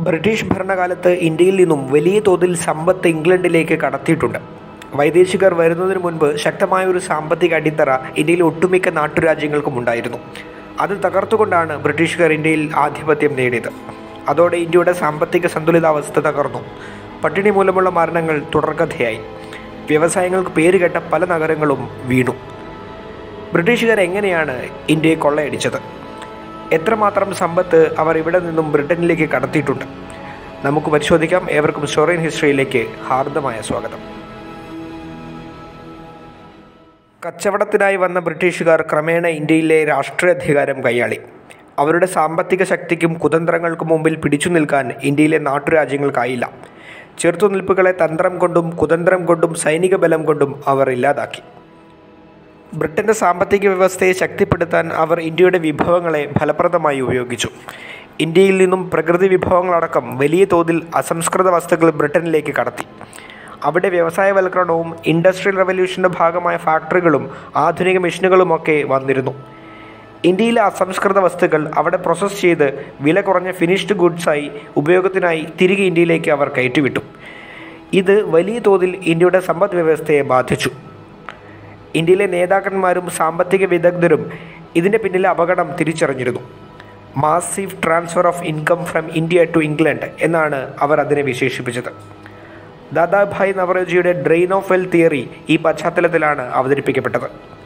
British ഭരണകാലത്ത് ഇന്ത്യയിൽ നിന്നും വലിയ തോതിൽ സമ്പത്ത് ഇംഗ്ലണ്ടിലേക്ക് കടത്തിയിട്ടുണ്ട് വൈദേശികർ വരുന്നതിന് മുൻപ് ശക്തമായ ഒരു സാമ്പത്തിക അടിത്തറ ഇന്ത്യയിലെ ഒട്ടുമിക്ക നാട്ടുരാജ്യങ്ങൾക്കും ഉണ്ടായിരുന്നു അത് തകർത്തുകൊണ്ടാണ് ബ്രിട്ടീഷുകാർ ഇന്ത്യയിൽ ആധിപത്യം നേടിയത് അതോടെ ഇന്ത്യയുടെ സാമ്പത്തിക സന്തുലിതാവസ്ഥ തകർന്നു പട്ടിണി മൂലമുള്ള മരണങ്ങൾ തുടർക്കഥയായി വ്യവസായങ്ങൾക്ക് പേരുകെട്ട പല നഗരങ്ങളും വീണു ബ്രിട്ടീഷുകാർ എങ്ങനെയാണ് ഇന്ത്യയെ കൊള്ളയടിച്ചത് എത്രമാത്രം സമ്പത്ത് അവർ ഇവിടെ നിന്നും ബ്രിട്ടനിലേക്ക് കടത്തിയിട്ടുണ്ട് നമുക്ക് പരിശോധിക്കാം ഏവർക്കും സ്റ്റോറിയൻ ഹിസ്റ്ററിയിലേക്ക് ഹാർദമായ സ്വാഗതം കച്ചവടത്തിനായി വന്ന ബ്രിട്ടീഷുകാർ ക്രമേണ ഇന്ത്യയിലെ രാഷ്ട്രീയാധികാരം കൈയാളി അവരുടെ സാമ്പത്തിക ശക്തിക്കും കുതന്ത്രങ്ങൾക്കും മുമ്പിൽ പിടിച്ചു നിൽക്കാൻ ഇന്ത്യയിലെ നാട്ടുരാജ്യങ്ങൾക്കായില്ല ചെറുത്തുനിൽപ്പുകളെ തന്ത്രം കൊണ്ടും കുതന്ത്രം കൊണ്ടും സൈനിക ബലം കൊണ്ടും അവർ ഇല്ലാതാക്കി ബ്രിട്ടന്റെ സാമ്പത്തിക വ്യവസ്ഥയെ ശക്തിപ്പെടുത്താൻ അവർ ഇന്ത്യയുടെ വിഭവങ്ങളെ ഫലപ്രദമായി ഉപയോഗിച്ചു ഇന്ത്യയിൽ നിന്നും പ്രകൃതി വിഭവങ്ങളടക്കം വലിയ തോതിൽ അസംസ്കൃത വസ്തുക്കൾ ബ്രിട്ടനിലേക്ക് കടത്തി അവിടെ വ്യവസായവൽക്കരണവും ഇൻഡസ്ട്രിയൽ റവല്യൂഷൻ്റെ ഭാഗമായ ഫാക്ടറികളും ആധുനിക മെഷീനുകളുമൊക്കെ വന്നിരുന്നു ഇന്ത്യയിലെ അസംസ്കൃത വസ്തുക്കൾ അവിടെ പ്രോസസ്സ് ചെയ്ത് വില കുറഞ്ഞ ഫിനിഷ്ഡ് ഗുഡ്സായി ഉപയോഗത്തിനായി തിരികെ ഇന്ത്യയിലേക്ക് അവർ കയറ്റിവിട്ടു ഇത് വലിയ തോതിൽ ഇന്ത്യയുടെ സമ്പദ് വ്യവസ്ഥയെ ബാധിച്ചു ഇന്ത്യയിലെ നേതാക്കന്മാരും സാമ്പത്തിക വിദഗ്ധരും ഇതിൻ്റെ പിന്നിലെ അപകടം തിരിച്ചറിഞ്ഞിരുന്നു massive transfer of income from India to England എന്നാണ് അവർ അതിനെ വിശേഷിപ്പിച്ചത് ദാദാഭായ് നവറോജിയുടെ ഡ്രെയിൻ ഓഫ് വെൽ തിയറി ഈ പശ്ചാത്തലത്തിലാണ് അവതരിപ്പിക്കപ്പെട്ടത്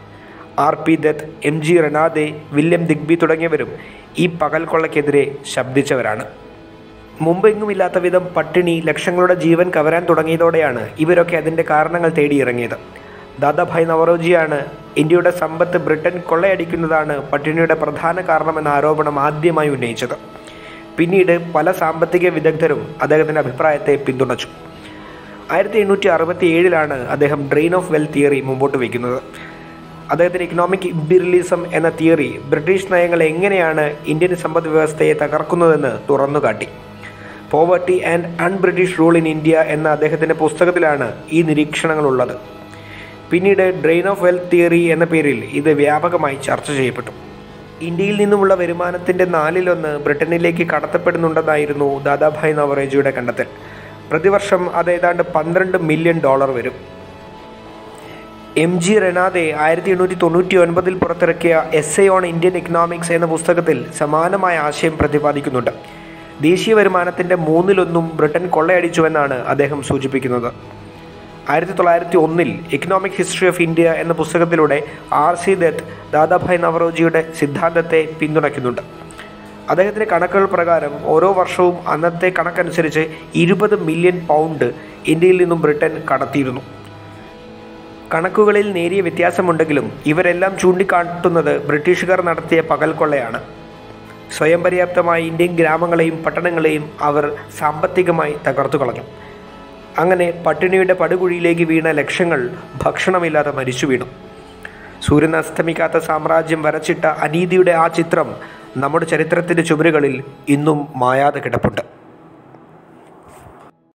R P Dutt M G Ranade William Digby തുടങ്ങിയവരും ഈ പകൽ കൊള്ളയ്ക്കെതിരെ ശബ്ദിച്ചവരാണ് മുമ്പെങ്ങുമില്ലാത്ത വിധം പട്ടിണി ലക്ഷങ്ങളുടെ ജീവൻ കവരാൻ തുടങ്ങിയതോടെയാണ് ഇവരൊക്കെ അതിൻ്റെ കാരണങ്ങൾ തേടിയിറങ്ങിയത് ദാദാഭായ് നവറോജിയാണ് ഇന്ത്യയുടെ സമ്പത്ത് ബ്രിട്ടൻ കൊള്ളയടിക്കുന്നതാണ് പട്ടിണിയുടെ പ്രധാന കാരണമെന്ന ആരോപണം ആദ്യമായി ഉന്നയിച്ചത് പിന്നീട് പല സാമ്പത്തിക വിദഗ്ധരും അദ്ദേഹത്തിൻ്റെ അഭിപ്രായത്തെ പിന്തുണച്ചു ആയിരത്തി എണ്ണൂറ്റി അറുപത്തി ഏഴിലാണ് അദ്ദേഹം ഡ്രെയിൻ ഓഫ് വെൽത്ത് തിയറി മുമ്പോട്ട് വയ്ക്കുന്നത് അദ്ദേഹത്തിൻ്റെ ഇക്കണോമിക് ഇമ്പീരിയലിസം എന്ന തിയറി ബ്രിട്ടീഷ് നയങ്ങൾ എങ്ങനെയാണ് ഇന്ത്യൻ സമ്പദ് വ്യവസ്ഥയെ തകർക്കുന്നതെന്ന് തുറന്നുകാട്ടി poverty and un British rule in India എന്ന അദ്ദേഹത്തിൻ്റെ പുസ്തകത്തിലാണ് ഈ നിരീക്ഷണങ്ങളുള്ളത് പിന്നീട് ഡ്രെയിൻ ഓഫ് വെൽത്ത് തിയറി എന്ന പേരിൽ ഇത് വ്യാപകമായി ചർച്ച ചെയ്യപ്പെട്ടു ഇന്ത്യയിൽ നിന്നുമുള്ള വരുമാനത്തിൻ്റെ നാലിലൊന്ന് ബ്രിട്ടനിലേക്ക് കടത്തപ്പെടുന്നുണ്ടെന്നായിരുന്നു ദാദാഭായ് നവറേജിയുടെ കണ്ടെത്തൽ പ്രതിവർഷം അത് ഏതാണ്ട് പന്ത്രണ്ട് മില്യൺ ഡോളർ വരും എം ജി റെനാദെ ആയിരത്തി എണ്ണൂറ്റി തൊണ്ണൂറ്റി ഒൻപതിൽ പുറത്തിറക്കിയ essay on Indian economics എന്ന പുസ്തകത്തിൽ സമാനമായ ആശയം പ്രതിപാദിക്കുന്നുണ്ട് ദേശീയ വരുമാനത്തിൻ്റെ മൂന്നിലൊന്നും ബ്രിട്ടൻ കൊള്ളയടിച്ചുവെന്നാണ് അദ്ദേഹം സൂചിപ്പിക്കുന്നത് ആയിരത്തി തൊള്ളായിരത്തി ഒന്നിൽ എക്കണോമിക് ഹിസ്റ്ററി ഓഫ് ഇന്ത്യ എന്ന പുസ്തകത്തിലൂടെ ആർ സി ദത്ത് ദാദാഭായ് നവറോജിയുടെ സിദ്ധാന്തത്തെ പിന്തുണയ്ക്കുന്നുണ്ട് അദ്ദേഹത്തിൻ്റെ കണക്കുകൾ പ്രകാരം ഓരോ വർഷവും അന്നത്തെ കണക്കനുസരിച്ച് ഇരുപത് മില്യൺ പൗണ്ട് ഇന്ത്യയിൽ നിന്നും ബ്രിട്ടൻ കടത്തിയിരുന്നു കണക്കുകളിൽ നേരിയ വ്യത്യാസമുണ്ടെങ്കിലും ഇവരെല്ലാം ചൂണ്ടിക്കാട്ടുന്നത് ബ്രിട്ടീഷുകാർ നടത്തിയ പകൽക്കൊള്ളയാണ് സ്വയം പര്യാപ്തമായ ഇന്ത്യൻ ഗ്രാമങ്ങളെയും പട്ടണങ്ങളെയും അവർ സാമ്പത്തികമായി തകർത്തു കളഞ്ഞു അങ്ങനെ പട്ടിണിയുടെ പടുകുഴിയിലേക്ക് വീണ ലക്ഷങ്ങൾ ഭക്ഷണമില്ലാതെ മരിച്ചു വീണു സൂര്യൻ അസ്തമിക്കാത്ത സാമ്രാജ്യം വരച്ചിട്ട അനീതിയുടെ ആ ചിത്രം നമ്മുടെ ചരിത്രത്തിൻ്റെ ചുമരുകളിൽ ഇന്നും മായാതെ കിടപ്പുണ്ട്